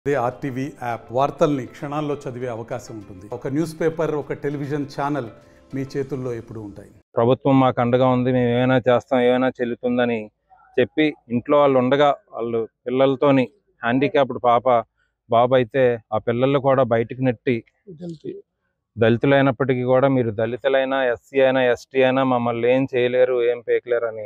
అదే RTV app వార్తల్ని క్షణాల్లో చదివే అవకాశం ఉంటుంది ఒక న్యూస్ పేపర్ ఒక టెలివిజన్ ఛానల్ మీ చేతుల్లో ఎప్పుడూ ఉంటాయి ప్రభుత్వం మాకు అండగా ఉంది మేము ఏమైనా చేస్తాం ఏమైనా చెల్లుతుందని చెప్పి ఇంట్లో వాళ్ళు ఉండగా వాళ్ళు పిల్లలతోని హ్యాండిక్యాప్డ్ పాప బాబు అయితే ఆ పిల్లలు కూడా బయటికి నెట్టి దళితులైనప్పటికీ కూడా మీరు దళితులైనా ఎస్సీ అయినా ఎస్టీ అయినా మమ్మల్ని ఏం చేయలేరు ఏం పేకలేరు అని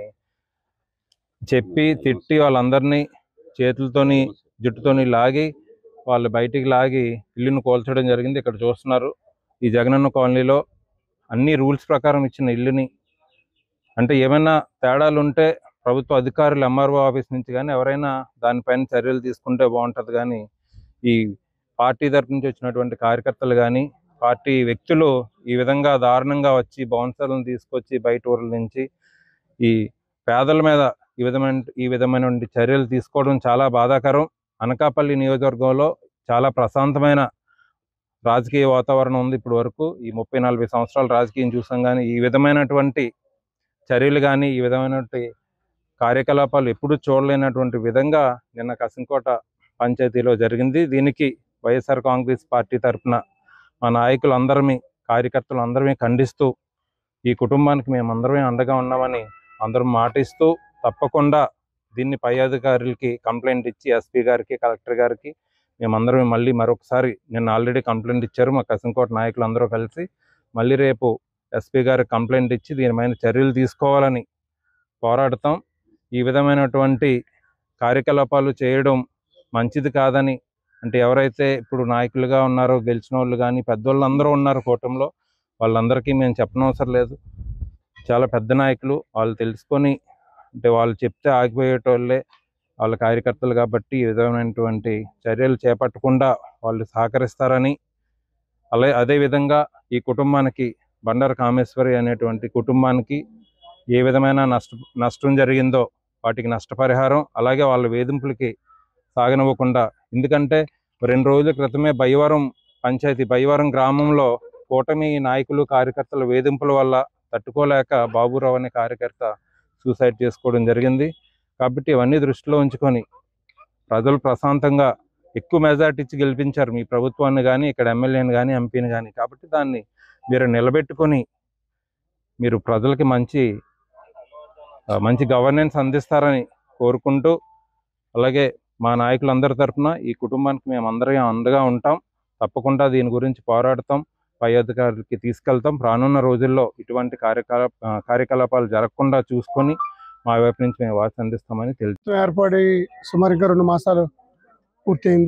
చెప్పి తిట్టి వాళ్ళందరినీ చేతులతోని జుట్టుతోని లాగి వాళ్ళు బయటికి లాగి ఇల్లును కోల్చడం జరిగింది ఇక్కడ చూస్తున్నారు ఈ జగనన్న కాలనీలో అన్ని రూల్స్ ప్రకారం ఇచ్చిన ఇల్లుని అంటే ఏమైనా తేడాలు ఉంటే ప్రభుత్వ అధికారులు ఎంఆర్ఓ ఆఫీస్ నుంచి కానీ ఎవరైనా దానిపైన చర్యలు తీసుకుంటే బాగుంటుంది కానీ ఈ పార్టీ తరపు నుంచి వచ్చినటువంటి కార్యకర్తలు కానీ పార్టీ వ్యక్తులు ఈ విధంగా దారుణంగా వచ్చి బౌన్సర్లను తీసుకొచ్చి బయట ఊర్ల నుంచి ఈ పేదల మీద ఈ విధమైన ఈ విధమైనటువంటి చర్యలు తీసుకోవడం చాలా బాధాకరం అనకాపల్లి నియోజకవర్గంలో చాలా ప్రశాంతమైన రాజకీయ వాతావరణం ఉంది ఇప్పటి వరకు ఈ ముప్పై నలభై సంవత్సరాల రాజకీయం చూసాం కానీ ఈ విధమైనటువంటి చర్యలు కానీ ఈ విధమైనటువంటి కార్యకలాపాలు ఎప్పుడూ చూడలేనటువంటి విధంగా నిన్న కసింకోట పంచాయతీలో జరిగింది దీనికి వైఎస్ఆర్ కాంగ్రెస్ పార్టీ తరఫున మా నాయకులు అందరమీ కార్యకర్తలు అందరమీ ఖండిస్తూ ఈ కుటుంబానికి మేమందరమే అండగా ఉన్నామని అందరం మాటిస్తూ తప్పకుండా దీన్ని పై అధికారులకి కంప్లైంట్ ఇచ్చి ఎస్పీ గారికి కలెక్టర్ గారికి మేమందరం మళ్ళీ మరొకసారి నిన్న ఆల్రెడీ కంప్లైంట్ ఇచ్చారు మా కసింకోట నాయకులు అందరూ కలిసి మళ్ళీ రేపు ఎస్పీ గారికి కంప్లైంట్ ఇచ్చి దీనిపైన చర్యలు తీసుకోవాలని పోరాడతాం ఈ విధమైనటువంటి కార్యకలాపాలు చేయడం మంచిది కాదని అంటే ఎవరైతే ఇప్పుడు నాయకులుగా ఉన్నారో గెలిచిన వాళ్ళు కానీ పెద్దోళ్ళు అందరూ ఉన్నారు కూటమిలో వాళ్ళందరికీ మేము చెప్పనవసరం లేదు చాలా పెద్ద నాయకులు వాళ్ళు తెలుసుకొని అంటే వాళ్ళు చెప్తే ఆగిపోయేటోళ్ళే వాళ్ళ కార్యకర్తలు కాబట్టి ఈ విధమైనటువంటి చర్యలు చేపట్టకుండా వాళ్ళు సహకరిస్తారని అలా అదేవిధంగా ఈ కుటుంబానికి బండార కామేశ్వరి అనేటువంటి కుటుంబానికి ఏ విధమైన నష్ట నష్టం జరిగిందో వాటికి నష్టపరిహారం అలాగే వాళ్ళ వేధింపులకి సాగనివ్వకుండా ఎందుకంటే రెండు రోజుల క్రితమే బయ్యవరం పంచాయతీ బయ్యవరం గ్రామంలో కూటమి నాయకులు కార్యకర్తల వేధింపుల వల్ల తట్టుకోలేక బాబురావు అనే కార్యకర్త సూసైడ్ చేసుకోవడం జరిగింది కాబట్టి ఇవన్నీ దృష్టిలో ఉంచుకొని ప్రజలు ప్రశాంతంగా ఎక్కువ మెజార్టీ ఇచ్చి గెలిపించారు మీ ప్రభుత్వాన్ని కానీ ఇక్కడ ఎమ్మెల్యేని కానీ ఎంపీని కానీ కాబట్టి దాన్ని మీరు నిలబెట్టుకొని మీరు ప్రజలకి మంచి ఆ, మంచి గవర్నెన్స్ అందిస్తారని కోరుకుంటూ అలాగే మా నాయకులందరి తరఫున ఈ కుటుంబానికి మేము అందరం అండగా ఉంటాం తప్పకుండా దీని గురించి పోరాడతాం పై అధికారులకి తీసుకెళ్తాం రానున్న రోజుల్లో ఇటువంటి కార్యకలాప ఆ, కార్యకలాపాలు జరగకుండా చూసుకొని మా వైపు నుంచి మేము వాసి అందిస్తామని తెలుసు ప్రభుత్వం ఏర్పడి సుమారుగా రెండు మాసాలు పూర్తయింది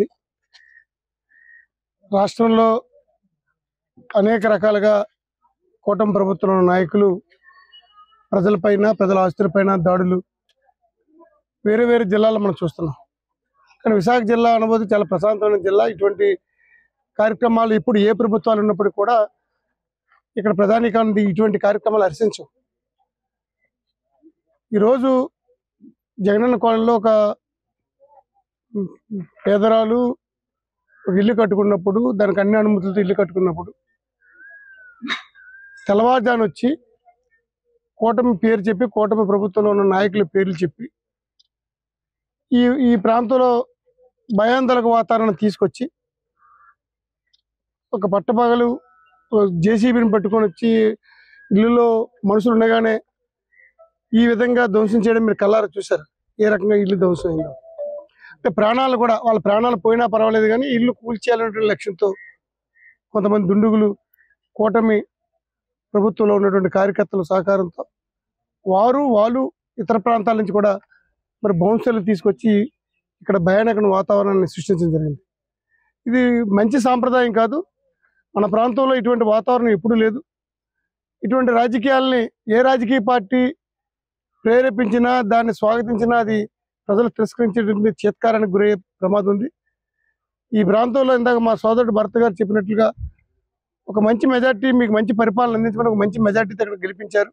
రాష్ట్రంలో అనేక రకాలుగా కూటమి ప్రభుత్వంలో నాయకులు ప్రజలపైన ప్రజల ఆస్తులపైన దాడులు వేరే వేరే జిల్లాలో మనం చూస్తున్నాం కానీ విశాఖ జిల్లా అనుభూతి చాలా ప్రశాంతమైన జిల్లా ఇటువంటి కార్యక్రమాలు ఇప్పుడు ఏ ప్రభుత్వాలు ఉన్నప్పటికీ కూడా ఇక్కడ ప్రధానికాన్ని ఇటువంటి కార్యక్రమాలు హర్షించవు ఈరోజు జగనన్న కాలనీలో ఒక పేదరాలు ఒక ఇల్లు కట్టుకున్నప్పుడు దానికి అన్ని అనుమతులతో ఇల్లు కట్టుకున్నప్పుడు తెల్లవారుజాను వచ్చి కూటమి పేరు చెప్పి కూటమి ప్రభుత్వంలో ఉన్న నాయకుల పేర్లు చెప్పి ఈ ఈ ప్రాంతంలో భయాందోళక వాతావరణం తీసుకొచ్చి ఒక పట్టపగలు జేసీబీని పట్టుకొని వచ్చి ఇల్లులో మనుషులు ఉండగానే ఈ విధంగా ధ్వంసం చేయడం మీరు కల్లారా చూశారు ఏ రకంగా ఇల్లు ధ్వంసం అయిందో అంటే ప్రాణాలు కూడా వాళ్ళ ప్రాణాలు పోయినా పర్వాలేదు కానీ ఇల్లు కూల్చేయాలనేటువంటి లక్ష్యంతో కొంతమంది దుండుగులు కూటమి ప్రభుత్వంలో ఉన్నటువంటి కార్యకర్తల సహకారంతో వారు వాళ్ళు ఇతర ప్రాంతాల నుంచి కూడా మరి బౌన్సర్లు తీసుకొచ్చి ఇక్కడ భయానక వాతావరణాన్ని సృష్టించడం జరిగింది ఇది మంచి సాంప్రదాయం కాదు మన ప్రాంతంలో ఇటువంటి వాతావరణం ఎప్పుడూ లేదు ఇటువంటి రాజకీయాల్ని ఏ రాజకీయ పార్టీ ప్రేరేపించినా దాన్ని స్వాగతించినా అది ప్రజలు తిరస్కరించేటువంటి చేత్కారానికి గురయ్యే ప్రమాదం ఉంది ఈ ప్రాంతంలో ఇందాక మా సోదరుడు భర్త గారు చెప్పినట్లుగా ఒక మంచి మెజార్టీ మీకు మంచి పరిపాలన అందించమని ఒక మంచి మెజార్టీతో ఇక్కడ గెలిపించారు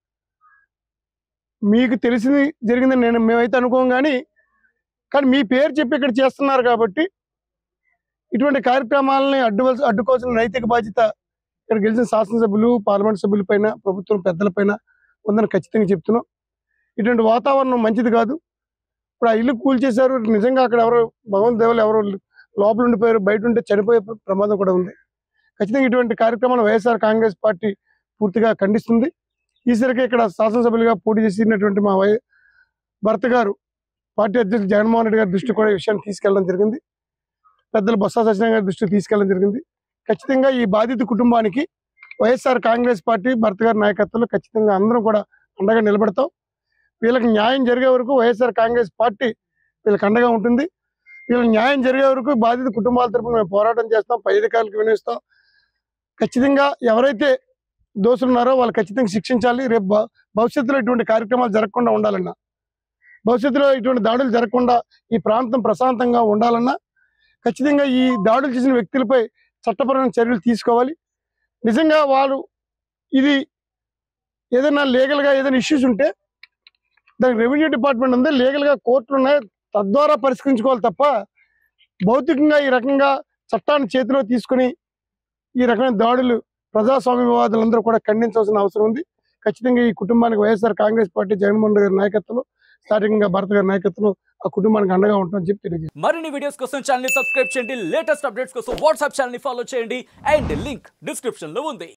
మీకు తెలిసింది జరిగిందని నేను మేమైతే అనుకోం కానీ కానీ మీ పేరు చెప్పి ఇక్కడ చేస్తున్నారు కాబట్టి ఇటువంటి కార్యక్రమాలని అడ్డువలసి అడ్డుకోవాల్సిన నైతిక బాధ్యత ఇక్కడ గెలిచిన శాసనసభ్యులు పార్లమెంట్ సభ్యుల పైన ప్రభుత్వం పెద్దల పైన ఉందని ఖచ్చితంగా చెప్తున్నాం ఇటువంటి వాతావరణం మంచిది కాదు ఇప్పుడు ఆ ఇల్లు కూల్చేశారు నిజంగా అక్కడ ఎవరు భగవంత్ దేవులు ఎవరు లోపల ఉండిపోయారు బయట ఉంటే చనిపోయే ప్ర- ప్రమాదం కూడా ఉంది ఖచ్చితంగా ఇటువంటి కార్యక్రమాలు వైఎస్ఆర్ కాంగ్రెస్ పార్టీ పూర్తిగా ఖండిస్తుంది ఈసరికి ఇక్కడ శాసనసభ్యులుగా పోటీ చేసినటువంటి మా వై భర్త గారు పార్టీ అధ్యక్షులు జగన్మోహన్ రెడ్డి గారి దృష్టి కూడా ఈ విషయాన్ని తీసుకెళ్ళడం జరిగింది పెద్దలు బొత్స సత్యనారాయణ గారి దృష్టికి తీసుకెళ్ళడం జరిగింది ఖచ్చితంగా ఈ బాధిత కుటుంబానికి వైఎస్ఆర్ కాంగ్రెస్ పార్టీ భర్త గారి నాయకత్వంలో ఖచ్చితంగా అందరం కూడా అండగా నిలబడతాం వీళ్ళకి న్యాయం జరిగే వరకు వైఎస్ఆర్ కాంగ్రెస్ పార్టీ వీళ్ళకి అండగా ఉంటుంది వీళ్ళకి న్యాయం జరిగే వరకు బాధిత కుటుంబాల తరపున మేము పోరాటం చేస్తాం పై అధికారులకు వినిస్తాం ఖచ్చితంగా ఎవరైతే దోషులు ఉన్నారో వాళ్ళు ఖచ్చితంగా శిక్షించాలి రేపు భ- భవిష్యత్తులో ఇటువంటి కార్యక్రమాలు జరగకుండా ఉండాలన్నా భవిష్యత్తులో ఇటువంటి దాడులు జరగకుండా ఈ ప్రాంతం ప్రశాంతంగా ఉండాలన్నా ఖచ్చితంగా ఈ దాడులు చేసిన వ్యక్తులపై చట్టపరమైన చర్యలు తీసుకోవాలి నిజంగా వారు ఇది ఏదైనా లీగల్గా ఏదైనా ఇష్యూస్ ఉంటే దానికి రెవెన్యూ డిపార్ట్మెంట్ ఉంది లీగల్గా కోర్టులు ఉన్నాయి తద్వారా పరిష్కరించుకోవాలి తప్ప భౌతికంగా ఈ రకంగా చట్టాన్ని చేతిలో తీసుకుని ఈ రకమైన దాడులు ప్రజాస్వామ్యవాదులందరూ కూడా ఖండించాల్సిన అవసరం ఉంది ఖచ్చితంగా ఈ కుటుంబానికి వైఎస్ఆర్ కాంగ్రెస్ పార్టీ జగన్మోహన్ రెడ్డి గారి నాయకత్వంలో స్థానికంగా భరత్ గారి నాయకత్వంలో ఆ కుటుంబానికి అండగా ఉంటుందని చెప్పి తెలియజేస్తాను మరిన్ని వీడియోస్ కోసం ఛానల్ ని సబ్స్క్రైబ్ చేయండి లేటెస్ట్ అప్డేట్స్ కోసం వాట్సాప్ ఛానల్ ని ఫాలో చేయండి అండ్ లింక్ డిస్క్రిప్షన్ లో ఉంది